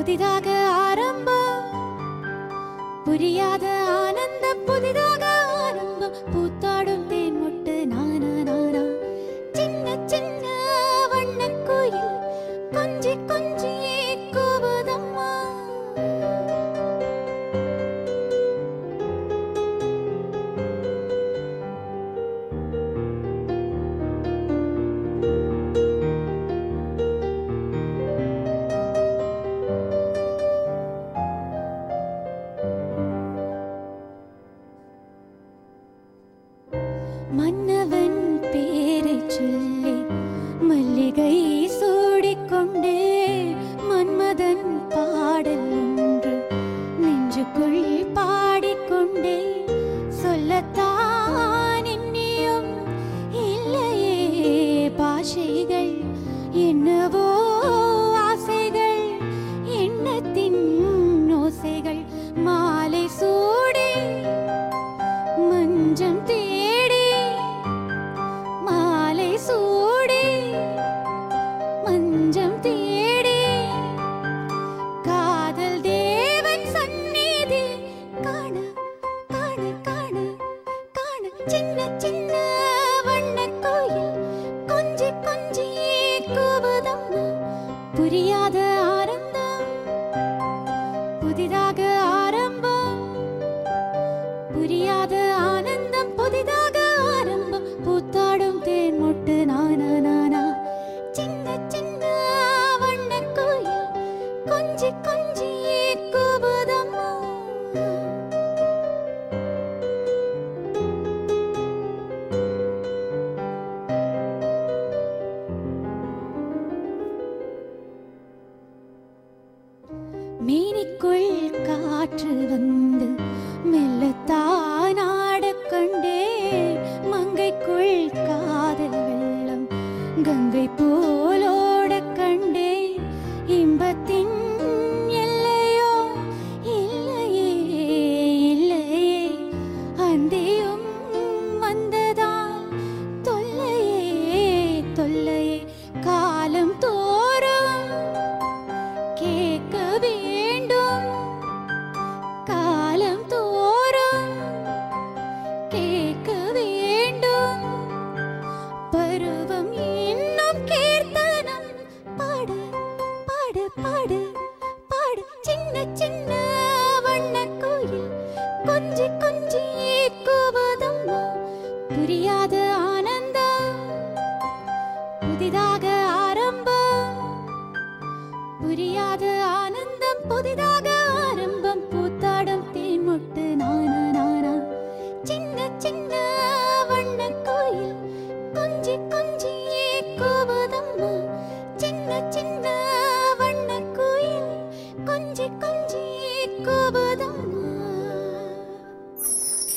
புதிதாக ஆரம்பம் புரியாத ஆனந்தம் புதிதாக ஆரம்பம் பூத்தாடும் தேன் முட்டு நானா நானா சின்ன சின்ன வண்ணக் கோயில் கொஞ்சி கொஞ்சி கூவுதம்மா மன்னவன் பேரைச் சொல்லி மல்லிகை சூடிக்கொண்டே மன்மதன் பாடல் ஒன்று நெஞ்சுக்குள் பாடிக்கொண்டே சொல்லத்தான் இன்னியும் இல்லையே பாஷைகள் என்னவோ ஆசைகள் எண்ணத்தின் ஓசைகள் மாலை சூடி மஞ்சம் தேடி மாலை சூடி மஞ்சம் தேடி காதல் தேவன் சந்நிதி காண காண காண காண சின்ன சின்ன வண்ணக் கோயில் கொஞ்சி கொஞ்சி கூவுதம்மா புரியாத ஆனந்தம் புதிதாக ஆரம்பம் புரியாத ஆனந்தம் புதிதாக ஆரம்பம் பூத்தாடும் தேன் முட்டு நானா நானா சின்ன சின்ன வண்ணக் கோயில் கொஞ்சி கொஞ்சி கூவுதம்மா மேனிக்குள் காற்று வந்து மெல்லத்தான் ஆடக் கண்டே மங்கைக்குள் காதல் வெள்ளம் கங்கை போ